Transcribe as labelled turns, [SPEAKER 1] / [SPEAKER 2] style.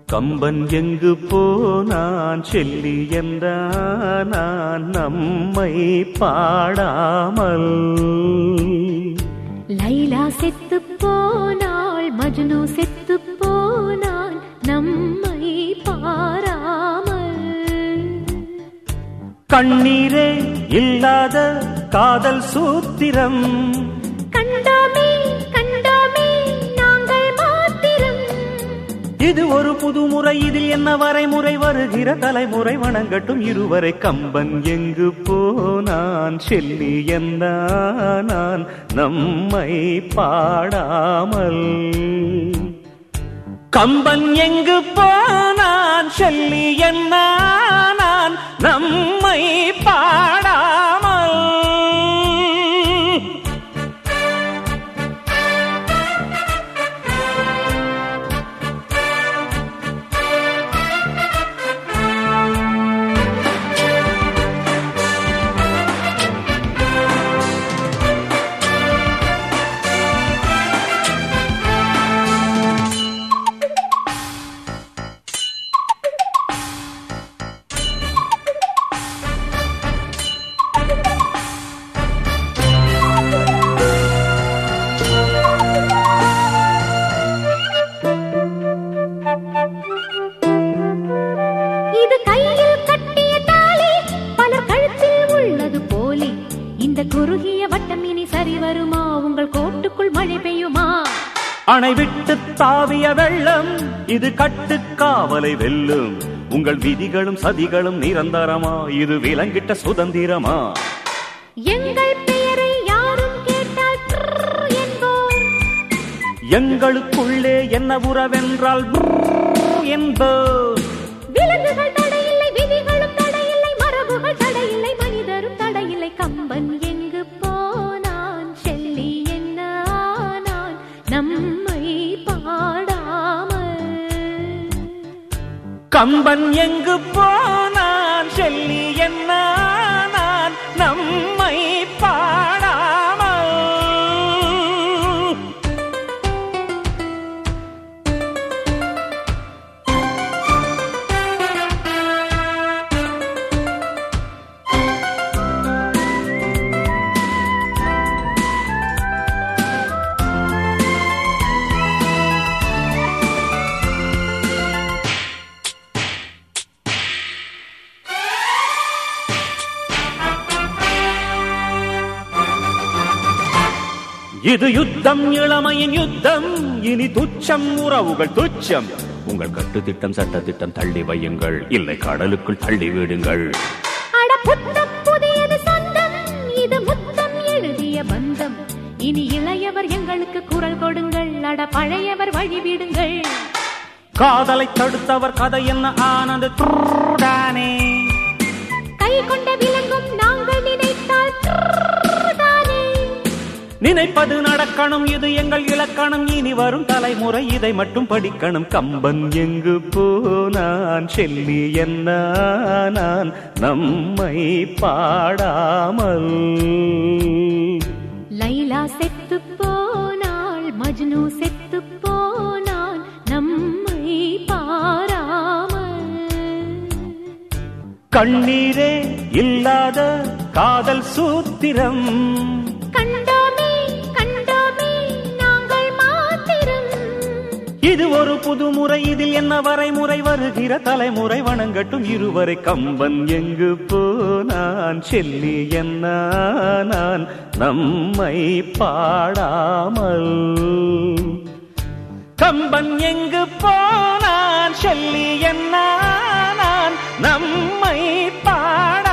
[SPEAKER 1] கம்பன் எங்கு போனான் செல்லி என்றான் நான் நம்மை பாடாமல்
[SPEAKER 2] லைலா செத்து போனாள் மஜ்னு செத்து போனான் நம்மை பாராமல்
[SPEAKER 1] கண்ணீரே இல்லாத காதல் சூத்திரம்
[SPEAKER 2] கண்டோமே கண்டோமே நாங்கள் மாத்திரம்
[SPEAKER 1] இது ஒரு புதுமுறை இதில் என்ன வரைமுறை வருகிற தலைமுறை வணங்கட்டும் இருவரை கம்பன் எங்கு போனான் செல்லி என்றான் நான் நம்மை பாடாமல் கம்பன் எங்கு போனான் செல்லி என்ன நான் நம்மை பாடாமல்
[SPEAKER 2] இது கையில் கட்டிய தாலி பலர் கழுத்தில் உள்ளது போலி இந்த குறுகிய வட்டம் இனி சரி வருமா உங்கள் கோட்டுக்குள் மழை பெய்யுமா
[SPEAKER 1] அணை விட்டு தாவிய வெள்ளம் இது கட்டுக்காவலை வெல்லும் உங்கள் விதிகளும் சதிகளும் நிரந்தரமா இது விலங்கிட்ட சுதந்திரமா
[SPEAKER 2] எங்கள் பெயரை யாரும் கேட்டால் ட்ர் என்போம்
[SPEAKER 1] எங்களுக்குள்ளே என்ன உறவென்றால் ப்ரர் என்போம்
[SPEAKER 2] விலங்குகள் தடையில்லை விதிகளும் தடையில்லை மரபுகள் தடையில்லை மனிதரும் தடையில்லை கம்பன் எங்கு போனான் செல்லி என்ன ஆனான் நம்மை பாடாமல்
[SPEAKER 1] கம்பன் எங்கு போனான் செல்லி என்ன நான் நம்மை பாடாமல் இது யுத்தம் இளமையின் யுத்தம் இனி துச்சம் உறவுகள் துச்சம் உங்கள் கட்டு திட்டம் சட்ட திட்டம் தள்ளி வையுங்கள் இல்லை கடலுக்குள் தள்ளி விடுங்கள்
[SPEAKER 2] அட புத்தம் புதியது சொந்தம் இது முத்தம் எழுதிய பந்தம் இனி இளையவர் எங்களுக்கு குரல் கொடுங்கள் அட பழையவர் வழிவிடுங்கள்
[SPEAKER 1] காதலை தடுத்தவர் கதை என்ன ஆனது தானே
[SPEAKER 2] கை கொண்ட விலங்கும் நாங்கள் நினைத்தால் ட்ர் தானே
[SPEAKER 1] நினைப்பது நடக்கணும் இது எங்கள் இலக்கணம் இனி வரும் தலைமுறை இதை மட்டும் படிக்கணும் கம்பன் எங்கு போனான் செல்லி என்ன நான் நம்மை பாடாமல்
[SPEAKER 2] லைலா செத்து போனாள் மஜ்னு செத்து போனான் நம்மை பாராமல்
[SPEAKER 1] கண்ணீரே இல்லாத காதல் சூத்திரம்
[SPEAKER 2] கண்டோமே கண்டோமே நாங்கள் மாத்திரம்
[SPEAKER 1] இது ஒரு புதுமுறை இதில் என்ன வரைமுறை வருகிற தலைமுறை வணங்கட்டும் இருவரை கம்பன் எங்கு போனான் செல்லி என்ன நான் நம்மை பாடாமல் கம்பன் எங்கு போனான் செல்லி என்ன நான் நம்மை பாட